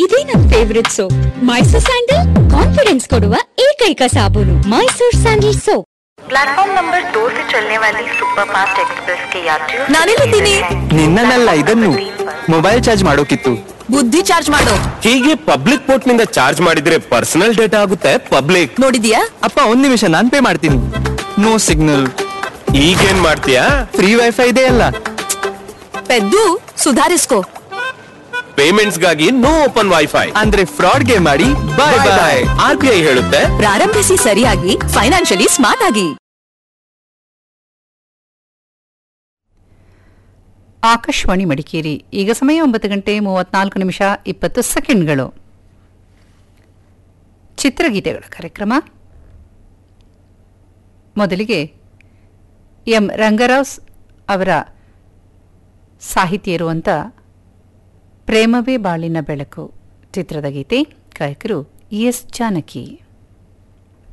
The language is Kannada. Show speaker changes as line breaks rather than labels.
ಇದೇ ನನ್ favourite soap Mysore sandal confidence ಕೊಡುವ ಏಕೈಕ ಸಾಬೂನು Mysore sandal soap
platform number दो से चलने वाली सुपर फास्ट एक्सप्रेस के यात्रियों से
ನಾನೆಲ್ಲಿದ್ದೀನಿ?
ನಿನ್ನನ್ನಲ್ಲ ಇದನ್ನು ಮೊಬೈಲ್ ಚಾರ್ಜ್ ಮಾಡೋಕಿತ್ತು
ಬುದ್ಧಿ ಚಾರ್ಜ್ ಮಾಡು
ಹೀಗೆ ಪಬ್ಲಿಕ್ ಪೋರ್ಟ್ ನಿಂದ ಚಾರ್ಜ್ ಮಾಡಿದ್ರೆ ಪರ್ಸನಲ್ ಡೇಟಾ ಆಗುತ್ತೆ ಪಬ್ಲಿಕ್
ನೋಡಿದ್ಯಾ
ಅಪ್ಪ ಒಂದ್ ನಿಮಿಷ ನಾನ್ ಪೇ ಮಾಡ್ತೀನಿ ನೋ ಸಿಗ್ನಲ್
ಈಗೇನ್ ಮಾಡ್ತೀಯಾ
ಫ್ರೀ ವೈಫೈ ಇದೆ ಅಲ್ಲ
ಪೆದ್ದು ಸುಧಾರಿಸ್ಕೋ
ಪೇಮೆಂಟ್ಸ್ ಗಾಗಿ ನೋ ಓಪನ್ ವೈಫೈ
ಅಂದ್ರೆ ಫ್ರಾಡ್ಗೆ ಮಾಡಿ bye bye
R B I ಹೇಳುತ್ತೆ
ಪ್ರಾರಂಭಿಸಿ ಸರಿಯಾಗಿ ಫೈನಾನ್ಷಿಯಲಿ ಸ್ಮಾರ್ಟ್ ಆಗಿ
ಆಕಾಶವಾಣಿ ಮಡಿಕೇರಿ ಈಗ ಸಮಯ ಒಂಬತ್ತು ಗಂಟೆ ಮೂವತ್ನಾಲ್ಕು ನಿಮಿಷ ಇಪ್ಪತ್ತು ಸೆಕೆಂಡ್ಗಳು ಚಿತ್ರಗೀತೆಗಳ ಕಾರ್ಯಕ್ರಮ ಮೊದಲಿಗೆ ಎಂ ರಂಗರಾವ್ ಅವರ ಸಾಹಿತ್ಯ ಇರುವಂಥ ಪ್ರೇಮವೇ ಬಾಳಿನ ಬೆಳಕು ಚಿತ್ರದ ಗೀತೆ ಗಾಯಕರು ಇ ಎಸ್ ಜಾನಕಿ